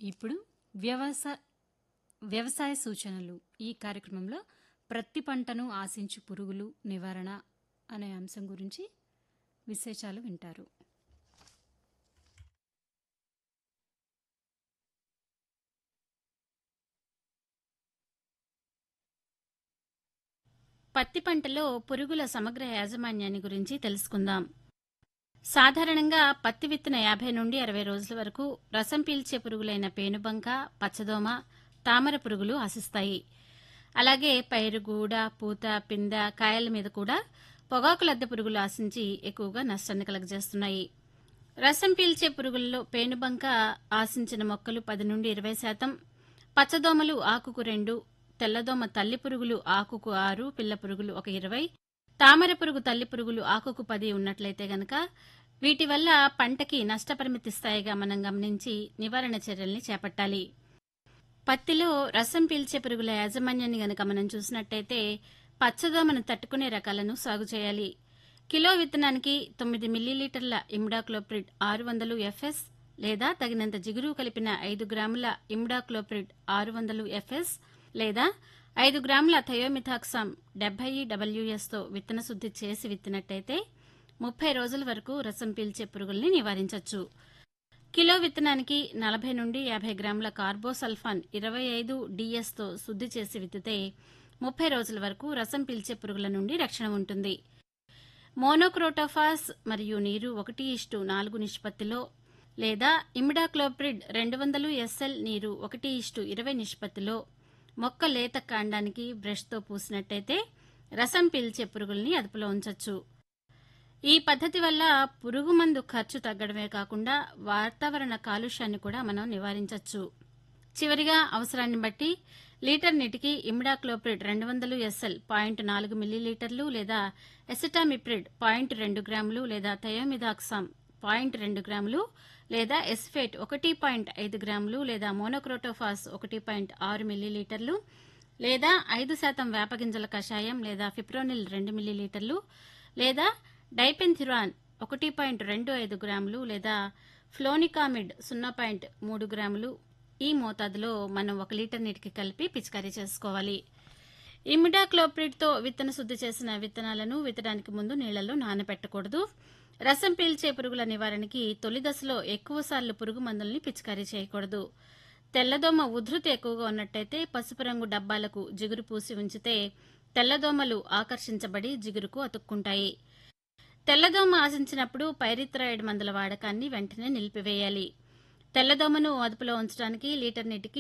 ఇప్పుడు వ్యవసా వ్యవసాయ సూచనలు ఈ కార్యక్రమంలో ప్రత్తి పంటను ఆశించు పురుగులు నివారణ అనే అంశం గురించి విశేషాలు వింటారు పత్తి పంటలో పురుగుల సమగ్ర యాజమాన్యాన్ని గురించి తెలుసుకుందాం సాధారణంగా పత్తి విత్తన యాభై నుండి అరవై రోజుల వరకు రసం పీల్చే పురుగులైన పేనుబంక పచ్చదోమ తామర పురుగులు ఆశిస్తాయి అలాగే పైరు గూడ పూత పింద కాయల మీద కూడా పొగాకు లద్దె పురుగులు ఆశించి ఎక్కువగా నష్టాన్ని కలుగజేస్తున్నాయి రసం పీల్చే పురుగుల్లో పేనుబంక ఆశించిన మొక్కలు పది నుండి ఇరవై శాతం పచ్చదోమలు ఆకుకు రెండు తెల్లదోమ తల్లి పురుగులు ఆకుకు ఆరు పిల్ల పురుగులు ఒక ఇరవై తామర పురుగు తల్లి పురుగులు ఆకుకు పది ఉన్నట్లయితే గనక వీటి వల్ల పంటకి నష్టపరిమితి స్థాయిగా మనం గమనించి నివారణ చర్యల్ని చేపట్టాలి పత్తిలో రసం పీల్చే పురుగుల యాజమాన్యాన్ని గనక మనం చూసినట్టయితే పచ్చదోమను తట్టుకునే రకాలను సాగు చేయాలి కిలో విత్తనానికి తొమ్మిది మిల్లీలీటర్ల ఇమ్డాక్లోప్రిడ్ ఆరు వందలు ఎఫ్ఎస్ లేదా తగినంత జిగురు కలిపిన ఐదు గ్రాముల ఇమ్డాక్లోప్రిడ్ ఆరు వందలు ఎఫ్ఎస్ లేదా ఐదు గ్రాముల థయోమిథాక్సామ్ డెబ్బై డబ్ల్యూఎస్తో విత్తన శుద్ధి చేసి విత్తినట్టయితే ముప్పై రోజుల వరకు రసం పీల్చే పురుగుల్ని నివారించవచ్చు కిలో విత్తనానికి నలభై నుండి యాభై గ్రాముల కార్బోసల్ఫాన్ ఇరవై ఐదు డిఎస్తో శుద్ధి చేసి విత్తితే ముప్పై రోజుల వరకు రసం పీల్చే పురుగుల నుండి రక్షణ ఉంటుంది మోనోక్రోటోఫాస్ మరియు నీరు ఒకటి ఇష్టు నాలుగు నిష్పత్తిలో లేదా ఇమిడాక్లోప్రిడ్ రెండు వందలు ఎస్ఎల్ నీరు ఒకటి ఇష్టు ఇరవై నిష్పత్తిలో మొక్క లేత కాండానికి బ్రష్తో పూసినట్టయితే రసం పీల్చే పురుగుల్ని అదుపులో ఉంచవచ్చు ఈ పద్ధతి వల్ల పురుగు మందు ఖర్చు తగ్గడమే కాకుండా వాతావరణ కాలుష్యాన్ని కూడా మనం నివారించవచ్చు చివరిగా అవసరాన్ని బట్టి లీటర్ నీటికి ఇమిడాక్లోప్రిడ్ రెండు వందలు ఎస్ఎల్ పాయింట్ నాలుగు మిల్లీలీటర్లు లేదా ఎసిటామిప్రిడ్ పాయింట్ రెండు గ్రాములు లేదా థయోమిదాక్సామ్ పాయింట్ రెండు గ్రాములు లేదా ఎస్ఫేట్ ఒకటి పాయింట్ ఐదు గ్రాములు లేదా మోనోక్రోటోఫాస్ ఒకటి పాయింట్ ఆరు మిల్లీలీటర్లు లేదా ఐదు శాతం వేపగింజల కషాయం లేదా ఫిప్రోనిల్ రెండు మిల్లీలీటర్లు లేదా డైపెన్థిరాన్ ఒకటి పాయింట్ రెండు ఐదు గ్రాములు లేదా ఫ్లోనికామిడ్ సున్నా పాయింట్ మూడు గ్రాములు ఈ మోతాదులో మనం ఒక లీటర్ నీటికి కలిపి పిచికారీ చేసుకోవాలి ఇమిడాక్లోప్రిడ్తో విత్తన శుద్ధి చేసిన విత్తనాలను విత్తడానికి ముందు నీళ్లలో నానబెట్టకూడదు రసం పీల్చే పురుగుల నివారణకి తొలి దశలో ఎక్కువసార్లు పురుగు మందుల్ని పిచికారీ చేయకూడదు తెల్లదోమ ఉధృతి ఎక్కువగా ఉన్నట్టయితే పసుపు రంగు డబ్బాలకు జిగురు పూసి ఉంచితే తెల్లదోమలు ఆకర్షించబడి జిగురుకు అతుక్కుంటాయి తెల్లదోమ ఆశించినప్పుడు పైరిథ్రాయిడ్ మందుల వాడకాన్ని వెంటనే నిలిపివేయాలి తెల్లదోమను అదుపులో ఉంచడానికి లీటర్ నీటికి